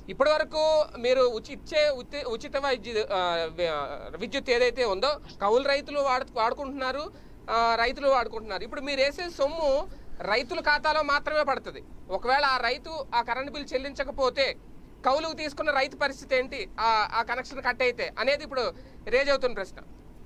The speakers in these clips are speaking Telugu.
ఇప్పటి వరకు మీరు ఉచి ఇచ్చే ఉతి- ఉచిత వైద్యు ఆ, వి- ఆ, విద్యుత్ ఏదైతే ఉందో కౌలు రైతులు వాడు వాడుకుంటున్నారు ఆ, రైతులు వాడుకుంటున్నారు ఇప్పుడు మీరు వేసే సొమ్ము రైతుల ఖాతాలో మాత్రమే పడుతుంది ఒకవేళ ఆ రైతు ఆ కరెంట్ బిల్ చెల్లించకపోతే కౌలుకు తీసుకున్న రైతు పరిస్థితి ఏంటి ఆ ఆ కనెక్షన్ కట్ అయితే అనేది ఇప్పుడు రేజ్ అవుతున్న ప్రశ్న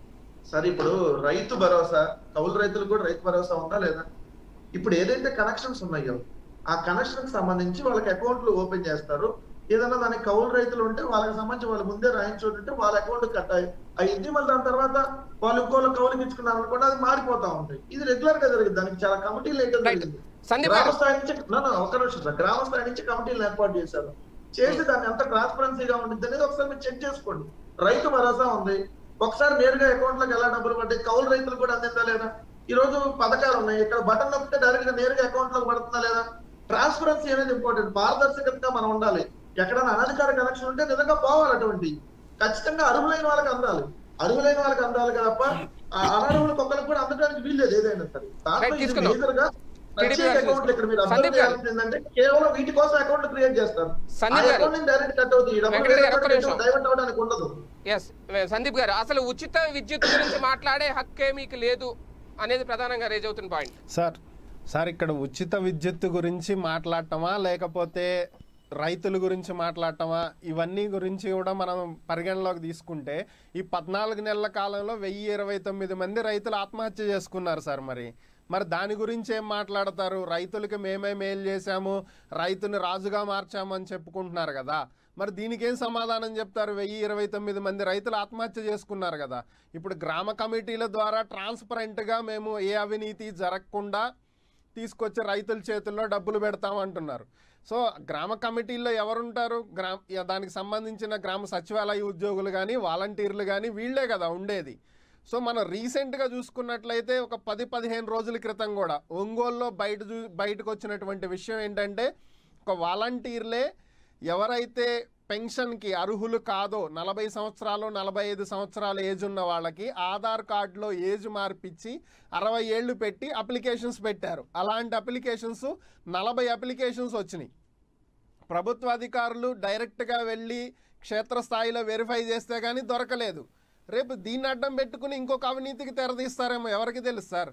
సరే ఇప్పుడు రైతు భరోసా కౌలు రైతులకు కూడా రైతు భరోసా ఉందా లేదా ఇప్పుడు ఏదైతే కనెక్షన్స్ ఉన్నాయో ఆ కనెక్షన్ కి సంబంధించి వాళ్ళకి అకౌంట్లు ఓపెన్ చేస్తారు ఏదైనా దానికి కౌలు రైతులు ఉంటే వాళ్ళకి సంబంధించి వాళ్ళు ముందే రాయించుంటే వాళ్ళ అకౌంట్ కట్ అయ్యింది మళ్ళీ దాని తర్వాత వాళ్ళు ఇంకోళ్ళు కౌలుకి ఇచ్చుకున్నారు అనుకోండి అది మారిపోతా ఉంటాయి ఇది రెగ్యులర్ గా జరిగింది దానికి చాలా కమిటీలు అయితే Right. జరిగింది సందీప్ గ్రామ గారు స్థాయి నుంచి నా, నా, ఒక్క నిమిషం సార్ గ్రామ స్థాయి నుంచి కమిటీలు ఏర్పాటు చేశారు చేసి దాన్ని ఎంత ట్రాన్స్పరెన్సీగా ఉంటుంది అనేది ఒకసారి మీరు చెక్ చేసుకోండి రైతు భరోసా ఉంది ఒకసారి నేరుగా అకౌంట్ లోకి ఎలా డబ్బులు పడ్డాయి కౌలు రైతులు కూడా అందిందా లేదా ఈ రోజు పథకాలు ఉన్నాయి ఇక్కడ బటన్ నొక్కితే డైరెక్ట్ గా నేరుగా అకౌంట్ లోకి పడుతుందా లేదా ట్రాన్స్పరెన్సీ అనేది ఇంపార్టెంట్ పారదర్శకతగా మనం ఉండాలి ఎక్కడైనా అనధికార కనెక్షన్ ఉంటే నిజంగా పోవాలి అటువంటి ఖచ్చితంగా అర్హులైన వాళ్ళకి అందాలి అర్హులైన వాళ్ళకి అందాలి తప్ప ఆ అనర్హులకు ఒక్కరికి కూడా అందడానికి వీల్లేదు ఏదైనా సరే దాంట్లో Right, ఇది తీసుకుందాం. major గా ప్రత్యేక గారు అకౌంట్లు ఇక్కడ మీరు అబ్జర్వ్ సందీప్ గారు. చేయాల్సింది ఏంటంటే కేవలం వీటి కోసం అకౌంట్ క్రియేట్ చేస్తారు ఆ సందీప్ గారు అకౌంట్ నుంచి డైరెక్ట్ కట్ అవుతుంది ఈ డబ్బులు వెంకటరెడ్డి గారు, ఒక్క వేరే నిమిషం. డైవర్ట్ అవడానికి ఉండదు ఎస్ సందీప్ గారు అసలు ఉచిత విద్యుత్ గురించి మాట్లాడే హక్కే మీకు లేదు అనేది ప్రధానంగా రేజ్ అవుతున్న పాయింట్ సార్ సార్ ఇక్కడ ఉచిత విద్యుత్ గురించి మాట్లాడటమా లేకపోతే రైతుల గురించి మాట్లాడటమా ఇవన్నీ గురించి కూడా మనం పరిగణలోకి తీసుకుంటే ఈ పద్నాలుగు నెలల కాలంలో వెయ్యి ఇరవై తొమ్మిది మంది రైతులు ఆత్మహత్య చేసుకున్నారు సార్ మరి మరి దాని గురించి ఏం మాట్లాడతారు రైతులకి మేమే మేలు చేశాము రైతుని రాజుగా మార్చాము అని చెప్పుకుంటున్నారు కదా మరి దీనికి ఏం సమాధానం చెప్తారు వెయ్యి ఇరవై తొమ్మిది మంది రైతులు ఆత్మహత్య చేసుకున్నారు కదా ఇప్పుడు గ్రామ కమిటీల ద్వారా ట్రాన్స్పరెంట్గా మేము ఏ అవినీతి జరగకుండా తీసుకొచ్చి రైతుల చేతుల్లో డబ్బులు పెడతామంటున్నారు సో గ్రామ కమిటీల్లో ఎవరుంటారు గ్రామ ఇక దానికి సంబంధించిన గ్రామ సచివాలయ ఉద్యోగులు కానీ వాలంటీర్లు కానీ వీళ్ళే కదా ఉండేది సో మనం రీసెంట్గా చూసుకున్నట్లయితే ఒక పది పదిహేను రోజుల క్రితం కూడా ఒంగోలులో బయట చూ బయటకు వచ్చినటువంటి విషయం ఏంటంటే ఒక వాలంటీర్లే ఎవరైతే పెన్షన్కి అర్హులు కాదో నలభై సంవత్సరాలు నలభై ఐదు సంవత్సరాల ఏజ్ ఉన్న వాళ్ళకి ఆధార్ కార్డులో ఏజ్ మార్పిచ్చి అరవై ఏళ్ళు పెట్టి అప్లికేషన్స్ పెట్టారు అలాంటి అప్లికేషన్స్ నలభై అప్లికేషన్స్ వచ్చినాయి ప్రభుత్వ అధికారులు డైరెక్ట్గా వెళ్ళి క్షేత్రస్థాయిలో వెరిఫై చేస్తే కానీ దొరకలేదు రేపు దీన్ని అడ్డం పెట్టుకుని ఇంకొక అవినీతికి తెరదీస్తారేమో ఎవరికి తెలుసు సార్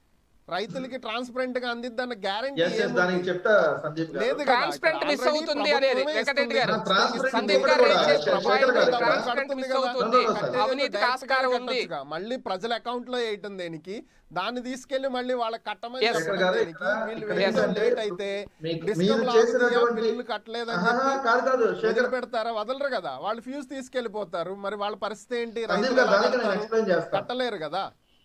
రైతులకి ట్రాన్స్పరెంట్ గా అందిద్దన్న గ్యారంటీ ఎస్ ఎస్ దానికి చెప్తా సందీప్ గారు లేదు కదా. ట్రాన్స్పరెంట్ ఇక్కడ మిస్ already అవుతుంది అనేది ప్రభుత్వమే వెంకటరెడ్డి గారు ఇస్తుంది. ట్రాన్స్పరెంట్ సందీప్ ఇంకొకటి గారు కూడా, రేజ్ చేసిన శేఖర్ పాయింట్ గారు, ట్రాన్స్పరెంట్ మిస్ అవుతుంది No, no, no, sir. అవినీతికి ఆస్కారం ఉంది కట్టొచ్చుగా. మళ్ళీ ప్రజల అకౌంట్ లో వేయటం దేనికి దాన్ని తీసుకెళ్లి మళ్ళీ వాళ్ళకి కట్టమని Yes. చెప్పడం గారు, దేనికి ఇక్కడ- వీళ్ళు ఇక్కడ వేయడం ఏంటంటే లేట్ అయితే మీకు- డిస్కమ్ మీరు లాగుతాయా, చేసినటువంటి- బిల్లులు కట్టలేదని ఆహా, చెప్పి కాదు కాదు శేఖర్ పెడతారా వదలరు కదా వాళ్ళు ఫ్యూజ్ తీసుకెళ్లిపోతారు మరి వాళ్ళ పరిస్థితి ఏంటి సందీప్ రైతులు గారు ఎలా దానికి నేను కడతారు? ఎక్స్ప్లెయిన్ చేస్తాను కట్టలేరు కదా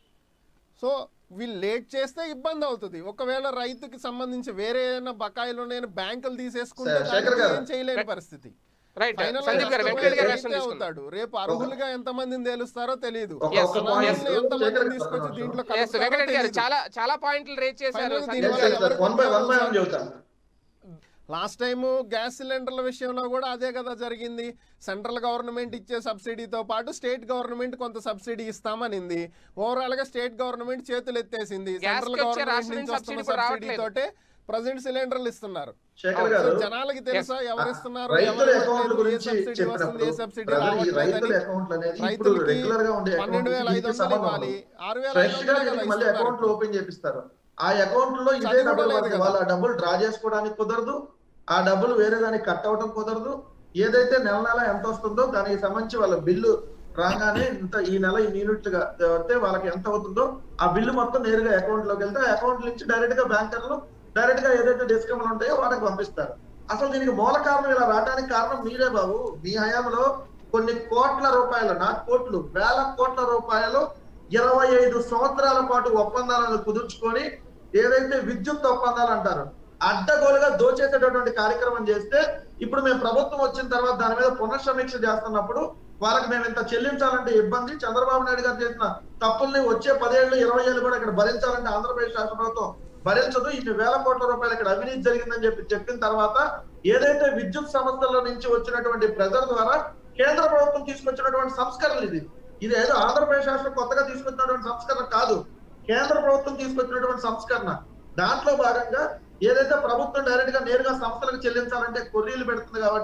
సో వీళ్ళు లేట్ చేస్తే ఇబ్బంది అవుతుంది ఒకవేళ రైతుకి సంబంధించి వేరే ఏదైనా బకాయిలు ఉన్నాయని బ్యాంకులు తీసేసుకుంటే శేఖర్ దానికి గారు. ఏం చేయలేని పరిస్థితి రైట్ Final సందీప్ గారు గా వెంకటరెడ్డి గారు రైతే version తీసుకుందాం. అవుతాడు రేపు అర్హులుగా ఎంతమందిని తేలుస్తారో తెలియదు ఒక- Yes, ఒక yes. point ఎంతమందిని శేఖర్ తీసుకొచ్చి గారు, దీంట్లో Yes, కలుపుతారో వెంకటరెడ్డి గారు తెలీదు. చాలా చాలా పాయింట్లు రేజ్ చేశారు Final సందీప్ దీనివల్ల Yes, గారు. yes, sir. One by one by one చెబుతాను లాస్ట్ టైం గ్యాస్ సిలిండర్ల విషయంలో కూడా అదే కదా జరిగింది సెంట్రల్ గవర్నమెంట్ ఇచ్చే సబ్సిడీతో పాటు స్టేట్ గవర్నమెంట్ కొంత సబ్సిడీ ఇస్తామనింది ఓవరాల్ గా స్టేట్ గవర్నమెంట్ చేతులు ఎత్తేసింది Gas సెంట్రల్ కి వచ్చే గవర్నమెంట్ రాష్ట్రం నుంచి నుంచి వస్తున్న subsidy కూడా సబ్సిడీ రావట్లేదు. తోటే ప్రజెంట్ సిలిండర్లు ఇస్తున్నారు శేఖర్ సో గారు జనాలకి తెలుసా ఎవరు ఇస్తున్నారు రైతుల ఎవరు అకౌంట్ ఇవ్వట్లేదు, ఏ గురించి సబ్సిడీ వస్తుంది చెప్పినప్పుడు ఏ సబ్సిడీ brother, ఈ రైతుల రావట్లేదని అకౌంట్లు అనేది ఇప్పుడు రైతులకి రెగ్యులర్ గా ఉండే పన్నెండు వేల ఐదు అకౌంట్ వందలు ఇవ్వాలి ఆరు వేల ఐదు ఫ్రెష్ గా వందలు దీనికి మళ్ళీ ఇస్తున్నారు. అకౌంట్లు ఓపెన్ చేపిస్తారు ఆ అకౌంట్ లో ఇదే అది కూడా డబ్బులు లేదు పడతాయి. కదా. వాళ్ళు ఆ డబ్బులు డ్రా చేసుకోవడానికి కుదరదు ఆ డబ్బులు వేరే దానికి కట్ అవడం కుదరదు ఏదైతే నెల నెల ఎంత వస్తుందో దానికి సంబంధించి వాళ్ళ బిల్లు రాగానే ఇంత ఈ నెల ఈ యూనిట్లుగా అంటే వాళ్ళకి ఎంత అవుతుందో ఆ బిల్లు మొత్తం నేరుగా అకౌంట్ లోకి వెళ్తే ఆ అకౌంట్ నుంచి డైరెక్ట్ గా బ్యాంకర్లు డైరెక్ట్ గా ఏదైతే డిస్కమ్లు ఉంటాయో వాళ్ళకి పంపిస్తారు అసలు దీనికి మూల కారణం ఇలా రావడానికి కారణం మీరే బాబు మీ హయాంలో కొన్ని కోట్ల రూపాయలు నా కోట్లు వేల కోట్ల రూపాయలు ఇరవై ఐదు సంవత్సరాల పాటు ఒప్పందాలను కుదుర్చుకొని ఏదైతే విద్యుత్ ఒప్పందాలు అంటారు అడ్డగోలుగా దోచేసేటటువంటి కార్యక్రమం చేస్తే ఇప్పుడు మేము ప్రభుత్వం వచ్చిన తర్వాత దాని మీద పునఃసమీక్ష చేస్తున్నప్పుడు వాళ్ళకి మేము ఇంత చెల్లించాలంటే ఇబ్బంది చంద్రబాబు నాయుడు గారు చేసిన తప్పుల్ని వచ్చే పదేళ్ళు ఇరవై ఏళ్ళు కూడా ఇక్కడ భరించాలంటే ఆంధ్రప్రదేశ్ రాష్ట్ర ప్రభుత్వం భరించదు ఇన్ని వేల కోట్ల రూపాయలు ఇక్కడ అవినీతి జరిగిందని చెప్పి చెప్పిన తర్వాత ఏదైతే విద్యుత్ సంస్థల నుంచి వచ్చినటువంటి ప్రెజర్ ద్వారా కేంద్ర ప్రభుత్వం తీసుకొచ్చినటువంటి సంస్కరణలు ఇది ఇది ఏదో ఆంధ్రప్రదేశ్ రాష్ట్రం కొత్తగా తీసుకొచ్చినటువంటి సంస్కరణ కాదు కేంద్ర ప్రభుత్వం తీసుకొచ్చినటువంటి సంస్కరణ దాంట్లో భాగంగా ఏదైతే ప్రభుత్వం డైరెక్ట్ గా నేరుగా సంస్థలకు చెల్లించాలంటే కొర్రీలు పెడుతుంది కాబట్టి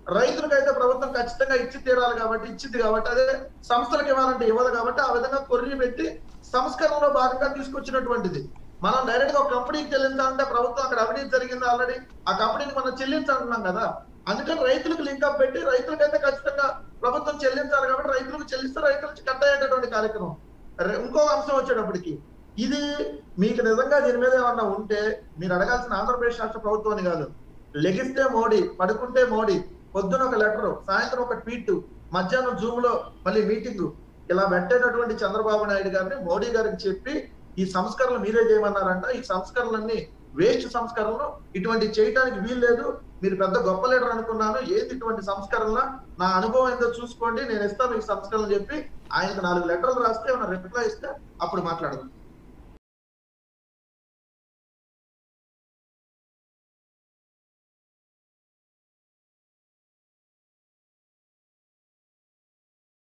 రైతులకైతే ప్రభుత్వం ఖచ్చితంగా ఇచ్చి తీరాలి కాబట్టి ఇచ్చింది కాబట్టి అదే సంస్థలకు ఇవ్వాలంటే ఇవ్వదు కాబట్టి ఆ విధంగా కొర్రీ పెట్టి సంస్కరణలో భాగంగా తీసుకొచ్చినటువంటిది మనం డైరెక్ట్ గా ఒక కంపెనీకి చెల్లించాలంటే ప్రభుత్వం అక్కడ అవినీతి జరిగింది ఆల్రెడీ ఆ కంపెనీకి మనం చెల్లించాలన్నాం కదా అందుకని రైతులకు లింకప్ పెట్టి రైతులకైతే ఖచ్చితంగా ప్రభుత్వం చెల్లించాలి కాబట్టి రైతులకు చెల్లిస్తే రైతుల నుంచి కట్ అయ్యేటటువంటి కార్యక్రమం రె- ఇంకో అంశం వచ్చేటప్పటికి ఇది మీకు నిజంగా దీని మీద ఏమన్నా ఉంటే మీరు అడగాల్సిన ఆంధ్రప్రదేశ్ రాష్ట్ర ప్రభుత్వాన్ని కాదు లెగిస్తే మోడీ పడుకుంటే మోడీ పొద్దున ఒక లెటర్ సాయంత్రం ఒక ట్వీట్ మధ్యాహ్నం జూమ్ లో మళ్ళీ మీటింగ్ ఇలా పెట్టేటటువంటి చంద్రబాబు నాయుడు గారిని మోడీ గారికి చెప్పి ఈ సంస్కరణలు మీరే చేయమన్నారంట ఈ సంస్కరణలన్నీ వేస్ట్ సంస్కరణలు ఇటువంటి చేయడానికి వీల్లేదు మీరు పెద్ద గొప్ప లీడర్ అనుకున్నాను ఏది ఇటువంటి సంస్కరణ నా అనుభవం ఏందో చూసుకోండి నేను ఇస్తాను ఈ సంస్కరణలు చెప్పి ఆయనకు నాలుగు లెటర్లు రాస్తే ఏమైనా రిప్లై ఇస్తే అప్పుడు మాట్లాడదాం